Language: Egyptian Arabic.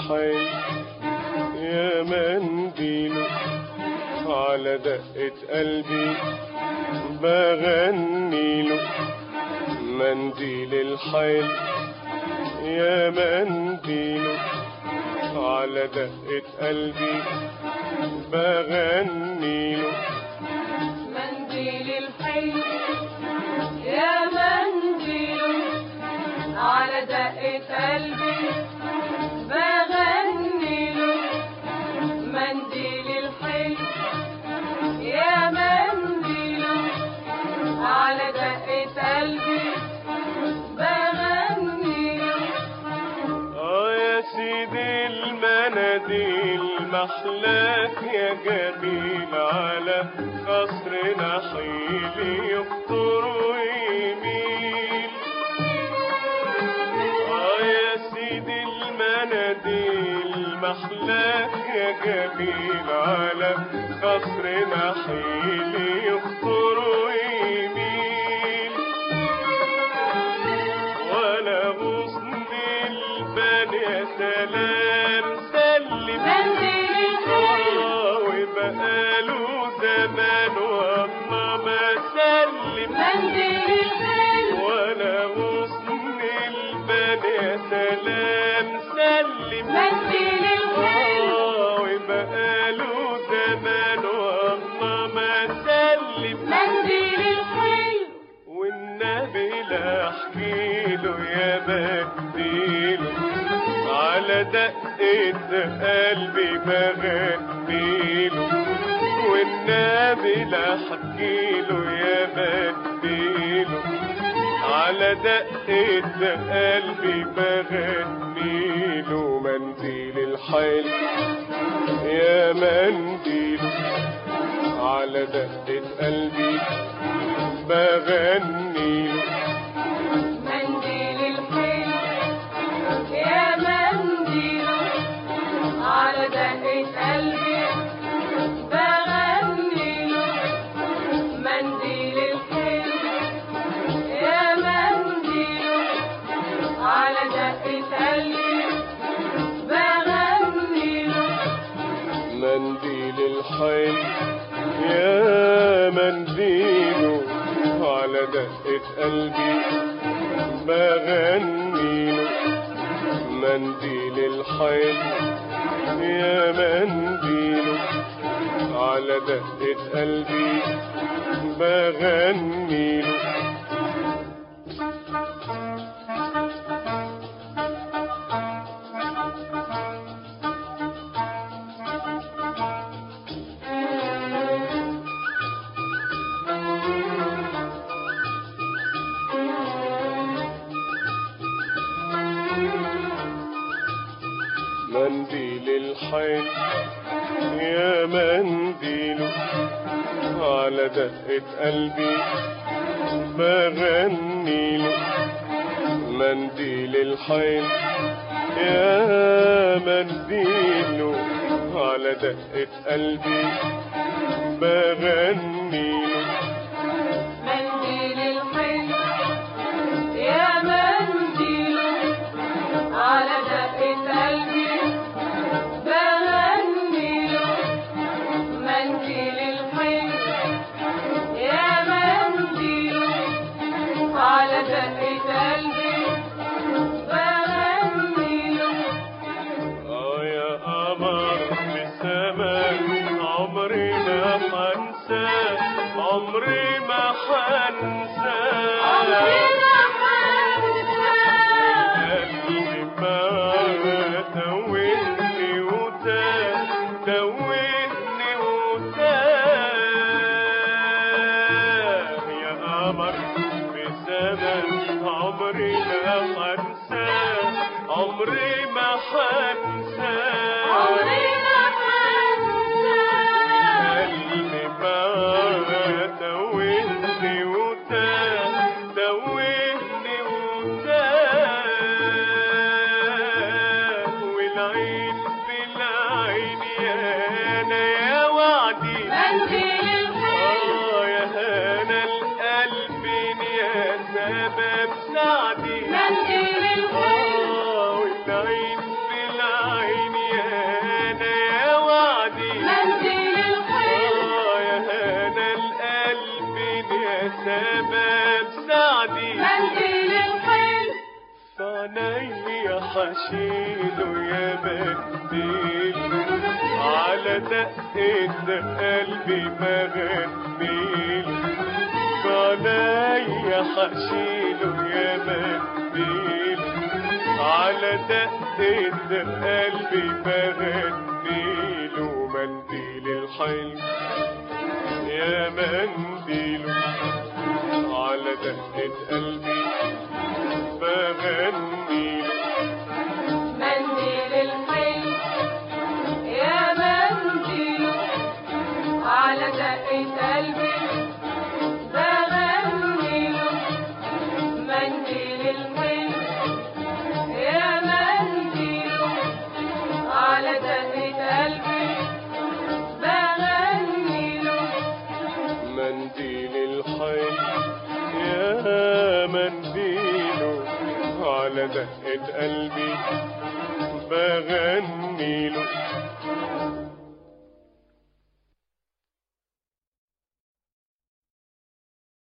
الحي يا منديل على دقة قلبي بغني له منديل الحيل يا منديل على دقة قلبي بغني له منديل الحي يا منديل على دقة قلبي بغني له منديل الحي يا منديل على دقة قلبي بغني له اه يا سيدي المناديل محلاك يا جميل على قصر نحيل يخطر ويميل اه يا سيدي المناديل محلاك يا جميل على قصر نحيل يخطر ويميل ولا غصن البان يا سلام سلم منديل الحي آه، وبقاله زمان والله ما سلم منديل الحي ولا غصن البان يا سلام سلم منديل الحي آه، وبقاله زمان والله ما سلم منديل الحي والنبي لا احكيله يا بديله على دقة قلبي بغنيله والنبي لا احكيله يا بديله على دقة قلبي بغنيله منديل الحيل يا منديل على دقة قلبي بغني منديل الحي يا منديل على دقة قلبي بغني له منديل الحي يا منديل على دقة قلبي بغني له منديل الحي يا منديله على دقة قلبي بغني منديل الحي يا منديله على دقة قلبي بغني له منديل الحي يا منديل على دقة قلبي بغني له منديل الحي يا منديل على دقة قلبي بغني له منديل الحي يا منديل على دقة قلبي بغني له منديل الحي يا منديل على دقة قلبي بغني له اه يا قمر بالسماء عمري ما حنسى عمري ما حنسى عمرنا حنسى قلبي ما توهني وتاه توهني وتاه يا قمر بسماء عمري ما حنسى عمري ما حنسى عمرنا حنسى قلبي ما توهني وتاه توهني وتاه والعين بالعين يا انا يا وعدي منديل الحي اه يا هنا القلب يا سبب سعدي منديل الحي اه والعين بالعين بعدي منديل الحلم فعنيا حشيله يا منديل على دقة قلبي مغنيل فعنيا حشيله يا منديل على دقة قلبي مغنيل ومنديل الحلم يا منديل على دقة قلبي بغنيل منديل الحلم يا منديل على دقة قلبي بغنيله منديل الحلم يا منديل على دقة قلبي بغنيله منديل الحي يا منديله على دقة قلبي بغنيله